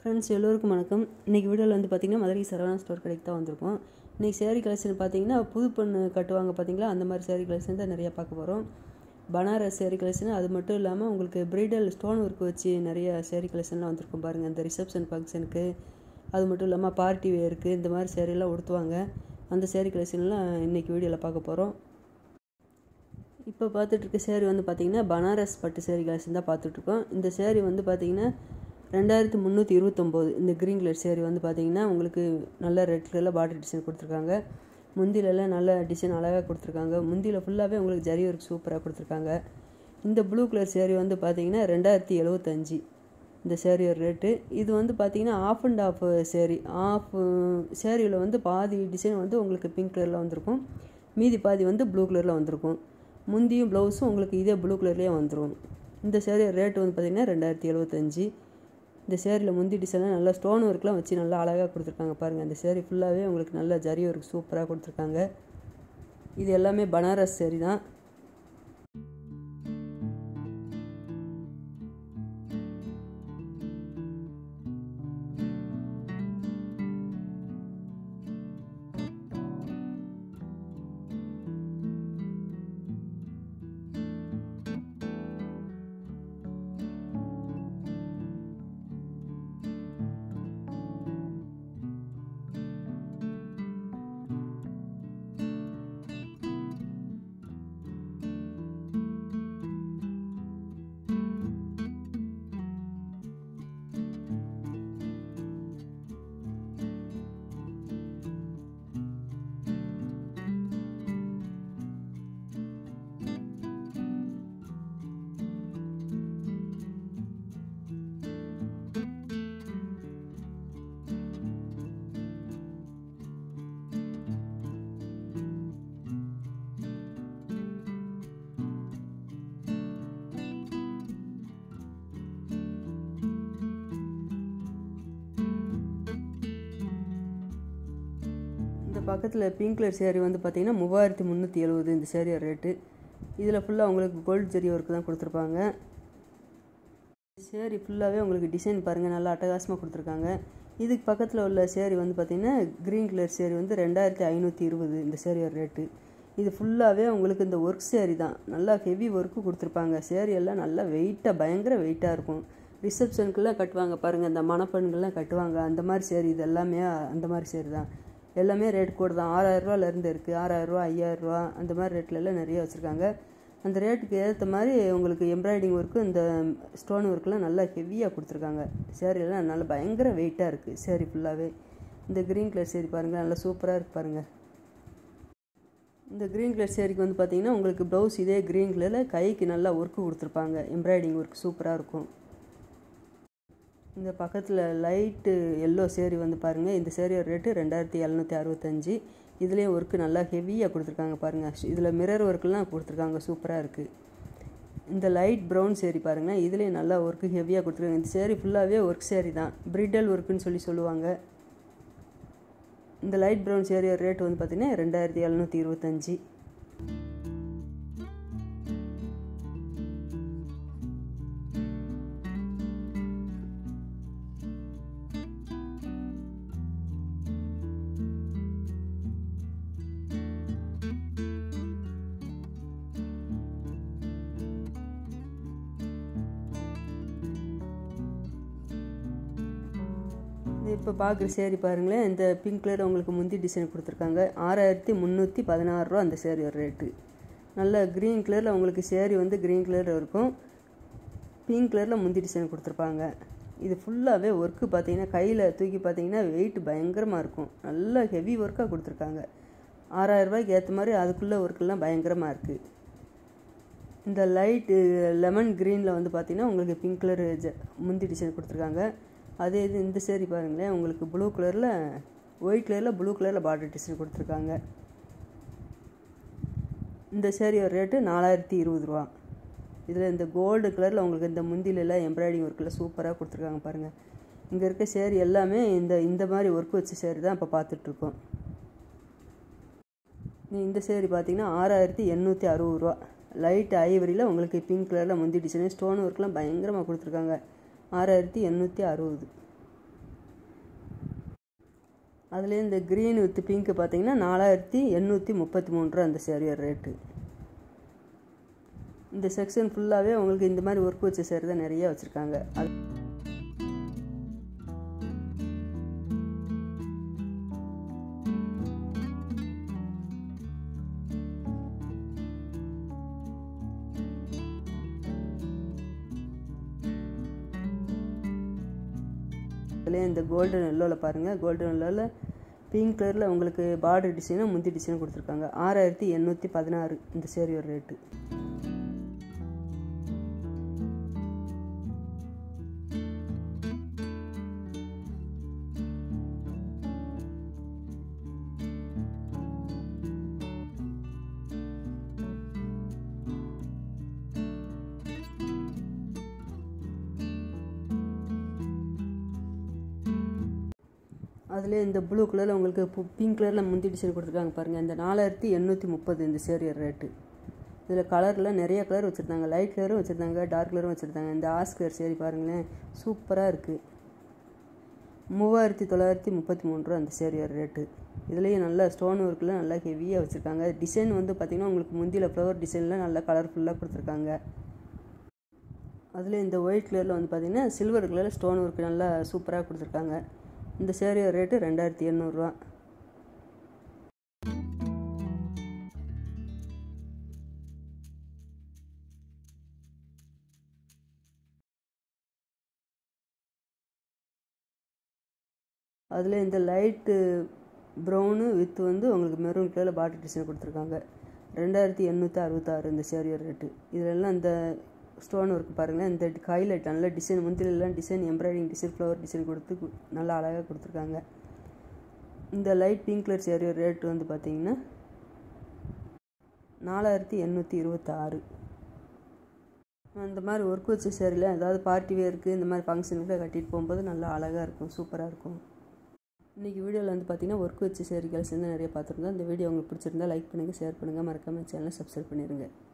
friends எல்லோருக்கும் வணக்கம் இன்றைக்கி வீடியோவில் வந்து பார்த்திங்கன்னா மதுரை சரவணா ஸ்டோர் கடைக்கு தான் வந்திருக்கோம் இன்றைக்கி சேரீ கலெக்ஷன் பார்த்தீங்கன்னா புது பொண்ணு கட்டுவாங்க பார்த்தீங்களா அந்த மாதிரி சேரீ கலெக்ஷன் தான் நிறையா பார்க்க போகிறோம் பனாரஸ் சேரீ கலெக்ஷன் அது மட்டும் இல்லாமல் உங்களுக்கு பிரைடல் ஸ்டோன் ஒர்க் வச்சு நிறைய சேரீ கலெக்ஷன்லாம் வந்திருக்கும் பாருங்கள் இந்த ரிசப்ஷன் ஃபங்க்ஷனுக்கு அது மட்டும் இல்லாமல் பார்ட்டி வேருக்கு இந்த மாதிரி சேரீலாம் உடுத்துவாங்க அந்த சேரீ கலெக்ஷன்லாம் இன்றைக்கி வீடியோவில் பார்க்க போகிறோம் இப்போ பார்த்துட்டு இருக்க சேரீ வந்து பார்த்திங்கன்னா பனாரஸ் பட்டு சேரீ கலெக்ஷன் தான் பார்த்துட்ருக்கோம் இந்த சேரீ வந்து பார்த்திங்கன்னா ரெண்டாயிரத்து முந்நூற்றி இருபத்தொம்போது இந்த க்ரீன் கலர் சேரீ வந்து பார்த்திங்கன்னா உங்களுக்கு நல்ல ரெட் கலரில் பாடி டிசைன் கொடுத்துருக்காங்க முந்திலெல்லாம் நல்ல டிசைன் அழகாக கொடுத்துருக்காங்க முந்தியில் ஃபுல்லாகவே உங்களுக்கு ஜரி ஒர்க் சூப்பராக கொடுத்துருக்காங்க இந்த ப்ளூ கலர் சேரீ வந்து பார்த்திங்கன்னா ரெண்டாயிரத்தி எழுபத்தஞ்சி இந்த சேரீயோட ரேட்டு இது வந்து பார்த்திங்கன்னா half and half sari half சேரீயில் வந்து பாதி டிசைன் வந்து உங்களுக்கு பிங்க் கலரில் வந்திருக்கும் மீதி பாதி வந்து ப்ளூ கலரில் வந்திருக்கும் முந்தியும் ப்ளவுஸும் உங்களுக்கு இதே ப்ளூ கலர்லேயே வந்துடும் இந்த சேரீ ரேட்டு வந்து பார்த்திங்கன்னா ரெண்டாயிரத்தி எழுபத்தஞ்சி இந்த சேரீயில் முந்தி டிசைன்லாம் நல்லா ஸ்டோன் ஒர்க்லாம் வச்சு நல்லா அழகாக கொடுத்துருக்காங்க பாருங்கள் அந்த சேரீ ஃபுல்லாகவே உங்களுக்கு நல்ல ஜரி ஒர்க் சூப்பராக கொடுத்துருக்காங்க இது எல்லாமே பனாரஸ் சேரீ தான் இந்த பக்கத்தில் பிங்க் கலர் சேரீ வந்து பார்த்தீங்கன்னா மூவாயிரத்தி முந்நூற்றி எழுபது இந்த சேரீயோட ரேட்டு இதில் ஃபுல்லாக உங்களுக்கு கோல்டு ஜெரி ஒர்க்கு தான் கொடுத்துருப்பாங்க சேரீ ஃபுல்லாகவே உங்களுக்கு டிசைன் பாருங்கள் நல்லா அட்டகாசமாக கொடுத்துருக்காங்க இதுக்கு பக்கத்தில் உள்ள சேரீ வந்து பார்த்திங்கன்னா க்ரீன் கலர் சேரீ வந்து ரெண்டாயிரத்தி ஐநூற்றி இருபது இந்த சேரீயோட ரேட்டு இது ஃபுல்லாகவே உங்களுக்கு இந்த ஒர்க் சேரீ தான் நல்லா ஹெவி ஒர்க்கு கொடுத்துருப்பாங்க சேரீ எல்லாம் நல்லா வெயிட்டாக பயங்கர வெயிட்டாக இருக்கும் ரிசப்ஷனுக்குலாம் கட்டுவாங்க பாருங்கள் இந்த மணப்பெண்கள்லாம் கட்டுவாங்க அந்த மாதிரி சேரீ இது எல்லாமே அந்த மாதிரி சேரீ தான் எல்லாமே ரேட் கூட தான் ஆறாயிரரூவாலேருந்து இருக்குது ஆறாயிரரூவா ஐயாயிரரூவா அந்த மாதிரி ரேட்லலாம் நிறைய வச்சுருக்காங்க அந்த ரேட்டுக்கு ஏற்ற மாதிரி உங்களுக்கு எம்ப்ராய்டிங் ஒர்க்கு இந்த ஸ்டோன் ஒர்க்லாம் நல்லா ஹெவியாக கொடுத்துருக்காங்க சேரீலாம் நல்லா பயங்கர வெயிட்டாக இருக்குது சேரீ ஃபுல்லாகவே இந்த க்ரீன் கலர் சேரீ பாருங்கள் நல்லா சூப்பராக இருக்குது பாருங்கள் இந்த க்ரீன் கலர் சேரீக்கு வந்து பார்த்தீங்கன்னா உங்களுக்கு ப்ளவுஸ் இதே க்ரீன் கலரில் கைக்கு நல்லா ஒர்க்கு கொடுத்துருப்பாங்க எம்ப்ராய்டிங் ஒர்க் சூப்பராக இருக்கும் இந்த பக்கத்தில் லைட்டு எல்லோ சேரீ வந்து பாருங்கள் இந்த சேரீயோட ரேட்டு ரெண்டாயிரத்தி எழுநூற்றி அறுபத்தஞ்சி இதுலேயும் ஒர்க்கு நல்லா ஹெவியாக கொடுத்துருக்காங்க பாருங்கள் இதில் மிரர் ஒர்க்கெலாம் கொடுத்துருக்காங்க சூப்பராக இருக்குது இந்த லைட் ப்ரௌன் சேரீ பாருங்கள் இதுலேயும் நல்லா ஒர்க்கு ஹெவியாக கொடுத்துருக்காங்க இந்த சேரீ ஃபுல்லாகவே ஒர்க் சேரீ தான் பிரிடல் ஒர்க்குன்னு சொல்லி சொல்லுவாங்க இந்த லைட் ப்ரௌன் சேரீயோட ரேட் வந்து பார்த்திங்கன்னா ரெண்டாயிரத்தி எழுநூற்றி இருபத்தஞ்சி இப்போ பார்க்குற சேரீ பாருங்களேன் இந்த பிங்க் கலர் உங்களுக்கு முந்தி டிசைன் கொடுத்துருக்காங்க ஆறாயிரத்தி முந்நூற்றி பதினாறுரூவா அந்த சேரீயோட ரேட்டு நல்ல க்ரீன் கலரில் உங்களுக்கு சேரீ வந்து க்ரீன் கலரில் இருக்கும் பிங்க் கலரில் முந்தி டிசைன் கொடுத்துருப்பாங்க இது ஃபுல்லாகவே ஒர்க்கு பார்த்தீங்கன்னா கையில் தூக்கி பார்த்தீங்கன்னா வெயிட் பயங்கரமாக இருக்கும் நல்ல ஹெவி ஒர்க்காக கொடுத்துருக்காங்க ஆறாயிரரூபாய்க்கு ஏற்ற மாதிரி அதுக்குள்ளே ஒர்க்கெல்லாம் பயங்கரமாக இருக்குது இந்த லைட்டு லெமன் க்ரீனில் வந்து பார்த்திங்கன்னா உங்களுக்கு பிங்க் கலர் ஜ முந்தி டிசைன் கொடுத்துருக்காங்க அதே இது இந்த சேரீ பாருங்களேன் உங்களுக்கு ப்ளூ கலரில் ஒயிட் கலரில் ப்ளூ கலரில் பார்டர் டிசைன் கொடுத்துருக்காங்க இந்த சேரீயோட ரேட்டு நாலாயிரத்தி இருபது ரூபா இதில் இந்த கோல்டு கலரில் உங்களுக்கு இந்த முந்திலெல்லாம் எம்ப்ராய்டிங் ஒர்க்கில் சூப்பராக கொடுத்துருக்காங்க பாருங்கள் இங்கே இருக்க சேரீ எல்லாமே இந்த இந்த மாதிரி ஒர்க் வச்ச சேரீ தான் இப்போ பார்த்துட்ருக்கோம் இந்த சேரீ பார்த்தீங்கன்னா ஆறாயிரத்தி எண்ணூற்றி அறுபது ரூபா லைட் ஐவரியில் உங்களுக்கு பிங்க் கலரில் முந்தி டிசைன் ஸ்டோன் ஒர்க்லாம் பயங்கரமாக கொடுத்துருக்காங்க ஆறாயிரத்தி எண்ணூற்றி அறுபது அதுலேயே இந்த க்ரீன் வித் பிங்க்கு பார்த்தீங்கன்னா நாலாயிரத்தி எண்ணூற்றி முப்பத்தி மூணு ரூபா அந்த சேரீயோட ரேட்டு இந்த செக்ஷன் ஃபுல்லாகவே உங்களுக்கு இந்த மாதிரி ஒர்க் வச்ச சேரீ தான் நிறைய வச்சுருக்காங்க அது அதுலேயே இந்த கோல்டன் எல்லோவில் பாருங்கள் கோல்டன் எல்லோவில் பிங்க் கலரில் உங்களுக்கு பார்டர் டிசைனும் முந்தி டிசைனும் கொடுத்துருக்காங்க ஆறாயிரத்தி எண்ணூற்றி பதினாறு இந்த சேரீயோட ரேட்டு அதிலே இந்த ப்ளூ கலரில் உங்களுக்கு பிங்க் கலரில் முந்தி டிசைன் கொடுத்துருக்காங்க பாருங்கள் இந்த நாலாயிரத்தி எண்ணூற்றி முப்பது இந்த சேரியர் ரேட்டு இதில் கலரில் நிறைய கலர் வச்சுருந்தாங்க லைட் கலரும் வச்சுருந்தாங்க டார்க் கலரும் வச்சுருந்தாங்க இந்த ஆஸ் கலர் சேரி பாருங்களேன் சூப்பராக இருக்குது மூவாயிரத்தி தொள்ளாயிரத்தி முப்பத்தி மூணு ரூபா அந்த சேரியர் ரேட்டு இதுலேயும் நல்லா ஸ்டோன் ஒர்க்கில் நல்லா ஹெவியாக வச்சுருக்காங்க டிசைன் வந்து பார்த்திங்கன்னா உங்களுக்கு முந்தியில் ஃப்ளவர் டிசைனில் நல்லா கலர்ஃபுல்லாக கொடுத்துருக்காங்க அதில் இந்த ஒயிட் கலரில் வந்து பார்த்திங்கன்னா சில்வர் கலரில் ஸ்டோன் ஒர்க் நல்லா சூப்பராக கொடுத்துருக்காங்க இந்த சேரீயோட ரேட்டு ரெண்டாயிரத்தி எண்ணூறுரூவா அதில் இந்த லைட்டு ப்ரௌனு வித் வந்து உங்களுக்கு மெரூன் கலரில் பாட்டில் டிசைன் கொடுத்துருக்காங்க ரெண்டாயிரத்தி எண்ணூற்றி அறுபத்தாறு இந்த சேரீயோட ரேட்டு இதிலெல்லாம் இந்த ஸ்டோன் ஒர்க் பாருங்கள் இந்த ஹைலைட் நல்ல டிசைன் முந்திலெல்லாம் design embroidering design flower design கொடுத்து நல்லா அழகாக கொடுத்துருக்காங்க இந்த லைட் பிங்க் கலர் சேரீயோட ரேட் வந்து பார்த்தீங்கன்னா நாலாயிரத்தி எண்ணூற்றி இருபத்தாறு அந்த மாதிரி ஒர்க் வச்ச சேரீல ஏதாவது பார்ட்டி வேருக்கு இந்த மாதிரி ஃபங்க்ஷனுக்கு கட்டிட்டு போகும்போது நல்லா அழகாக இருக்கும் சூப்பராக இருக்கும் இன்றைக்கி வீடியோவில் வந்து பார்த்தீங்கன்னா ஒர்க் வச்ச சேரீ கலெக்ஷன் நிறைய பார்த்துருந்தோம் இந்த வீடியோ உங்களுக்கு பிடிச்சிருந்தா லைக் பண்ணுங்கள் ஷேர் பண்ணுங்கள் மறக்காமல் சேனலை சப்ஸ்கிரைப் பண்ணிடுங்க